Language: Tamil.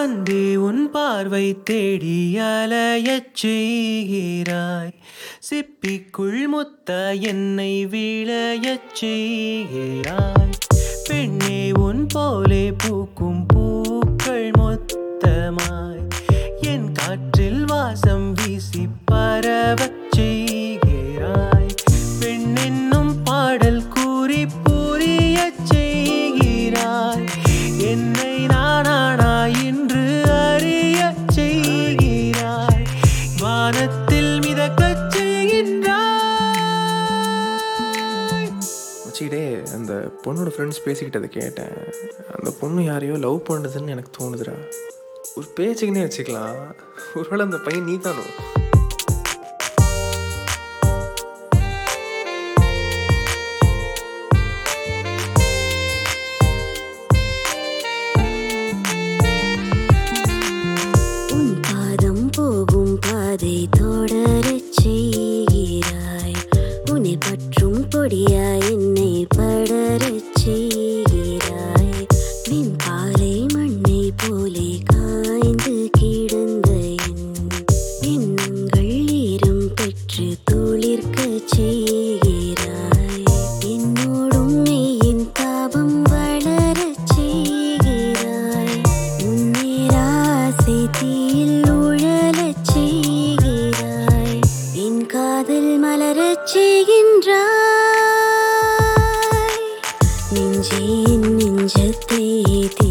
அன்பே உன் பார்வை தேடி அலையச் செய்கிறாய் சிப்பிக்குள் முத்த என்னை விளையச் செய்கிறாய் பெண்ணே உன் போலே பூக்கும் பூக்கள் மொத்தமாய் என் காற்றில் வாசம் வீசி பரவச் செய்கிறாய் பெண்ணென்னும் பாடல் கூறி புரியச் செய்கிறாய் என்னை நானானா என்று அறியச் செய்கிறாய் வானத்தில் மிதக்கச் செய்கின்றாய் மச்சிக்கிட்டே அந்த பொண்ணோட ஃப்ரெண்ட்ஸ் பேசிக்கிட்டதை கேட்டேன் அந்த பொண்ணு யாரையோ லவ் பண்ணுதுன்னு எனக்கு தோணுதுடா ஒரு பேச்சுக்குன்னே வச்சுக்கலாம் ஒருவேளை அந்த பையன் நீ தானோ உன் பாதம் போகும் பாதை தொடரச் செய்கிறாய் உன்னை பற்றும் பொடியாய் என்னை படரச் செய்கிறாய் வின் பாலை மண்ணை போலே காய்ந்து கிடந்த என் எண்ணங்கள் ஈரம் பெற்று துளிர்க்கச் செய்கிறாய் என்னோடும் மெய்யின் தாபம் வளரச் செய்கிறாய் உன்னிராசை தீயில் உழலச் செய்கிறாய் என் காதல் மலரச் செய்கின்றாய் நெஞ்சே என் நெஞ்சத்தை